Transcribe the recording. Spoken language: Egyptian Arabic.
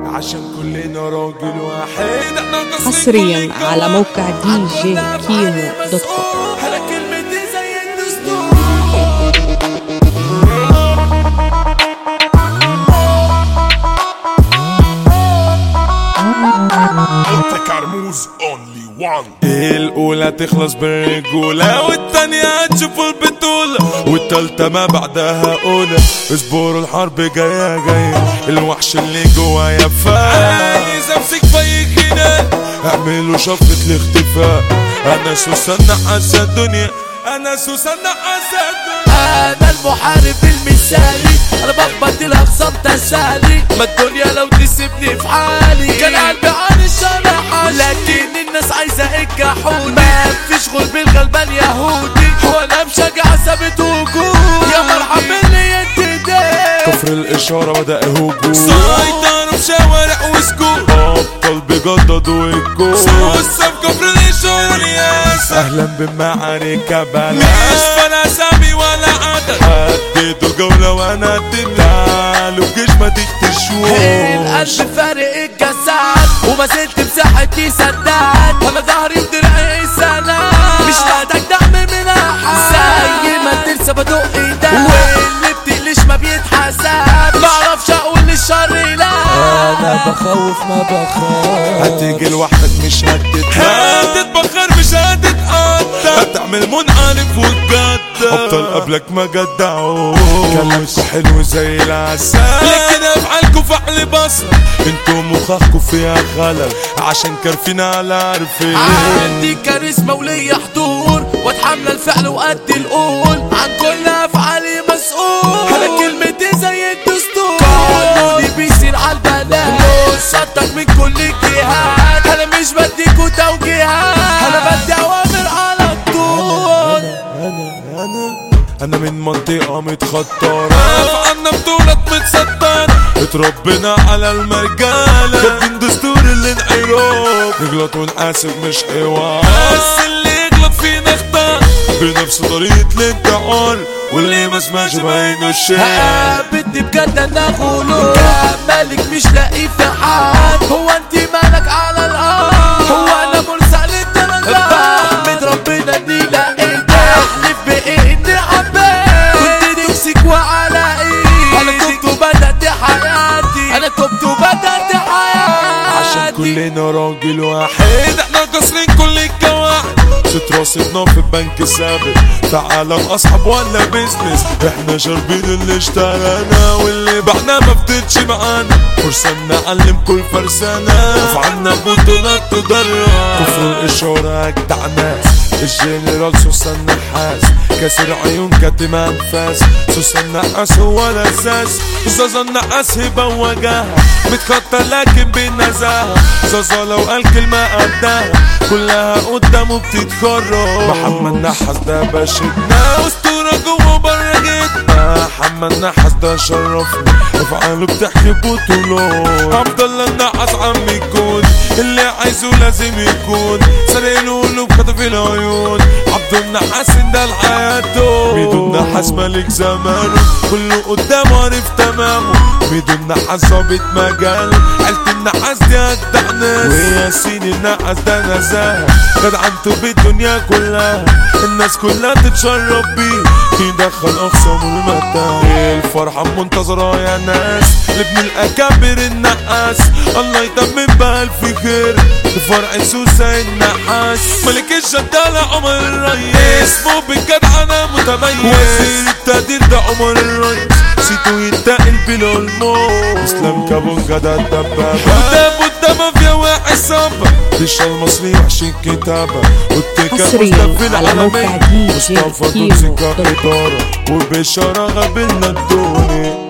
عشان كلنا راجل واحد احنا قاصرين حصريا كل على الجوع. موقع دي جي عالكل كيمو أفعالي دوت كوم. مسؤول. على كلمتي زي الدستور انت كرموز اونلي وان الاولى تخلص بالرجولة والتانية هتشوف البطولة والتالتة ما بعدها اولى اصبروا الحرب جاية جاية الوحش اللي جوايا فاق عايز امسك في خناق اعملوا شفرة الاختفاء انا سوسنة حاسة الدنيا انا سوسنة حاسة الدنيا انا المحارب المثالي انا بخبط الاخصام تسالي ما الدنيا لو تسيبني في حالي كان قلبي عن الشرح لكن الناس عايزه الجحود ما فيش غل بالغلبان يهودي وانا مشجع ثابت وجود يا مرحب باللي ينتدي كفر الاشارة بدأ هجوم سيطروا في شوارع وسكوت ابطال بجددوا الجول سوسة في كفر الاشارة الياس اهلا بمعارك بلا مش فلا سامي ولا عدد حددوا الجولة وانا اديت تعالوا الجيش ما تختشوش القلب فارق الجسد وما زلت مساحتي سداد انا ظهري بدرعي سلام مش محتاج دعم من احد زي ما تنسى بدق ايدك واللي بتقلش ما بيتحسب بعرفش اقول للشر لا انا بخوف ما بخاف هتيجي لوحدك مش هتتهان هتتبخر مش هتتقدر هتعمل منعرف وتجدد ابطال قبلك ما جدعوا كلامكوا حلو زي العسل لكن افعالكوا فعل بصر انتوا مخاخكوا فيها خلل عشان كارفين على عارفين عندي كاريزما وليا حضور واتحمل الفعل وقد القول عن كل افعالي مسؤول على كلمتي زي الدستور قانوني بيسير على البلد صدق من كل الجهات انا مش بديكوا توجيهات انا بدي اوامر على طول انا من منطقة متخطرة عنا بطولة متسترة اتربينا على المرجالة كاتبين دستور الانحراف نغلط ونحاسب مش حوار بس اللي يغلط فينا اختار بنفس طريقة الانتحار واللي ما سمعش بعينه الشيء بدي بجد انا غلو مالك مش لاقي في حد هو انت مالك على الارض هو انا مرسل للدرجات بحمد ربنا اني لقيت احلف بايه اني حبيت كنت توكسيك وعلى ايه انا تبت وبدات حياتي انا تبت وبدات حياتي عشان كلنا راجل واحد احنا قاصرين كل الجواحد ست راسنا في البنك ثابت تعالى اصحاب ولا بيزنس احنا شاربين اللي اشترانا واللي بعنا ما فتتش معانا فرصة نعلم كل فرسانة افعالنا بطولات تدرب كفر الاشارة اجدع ناس الجنرال سوسن النحاس كسر عيون كاتم انفاس سوسن النحاس هو الاساس زازا النحاس هبه وجاهه متخطى لكن بنزاهه زازا لو قال كلمه قدها كلها قدامه بتتخرج محمد نحاس ده باشدنا اسطوره جوه بره جدا محمد نحاس ده شرفني افعاله بتحكي بطولات عبد الله النحاس عم يكون اللي عايزه لازم يكون سرق القلوب خطف العيون عبد النحاس ده لحياته ميدو النحاس ملك زمانه كله قدامه عارف تمامه ميدو النحاس ظابط مجاله عيلة النحاس دي اجدع ناس وياسين النحاس ده نزاهة جدعنته بالدنيا كلها الناس كلها تتشرف بيه يدخل اخصام المتاع الفرحة منتظرة يا ناس لابن الاكابر النحاس الله يتمم بألف خير لفرع سوسة النحاس ملك الشدالة عمر الريس اسمه بالجدع انا متميز وزير التقدير ده عمر الريس سيتو ينتقل بلا الموت اسلام كابونجا ده الدبابة قدام قدام مافيا وعصابة ديش المصري وحش الكتابة والتكا حصرياً مصطفى على موقع العالمية دي جي مصطفى كيمو دوسي دوت كوم. كابيتارا وبشارة قابلنا الدنيا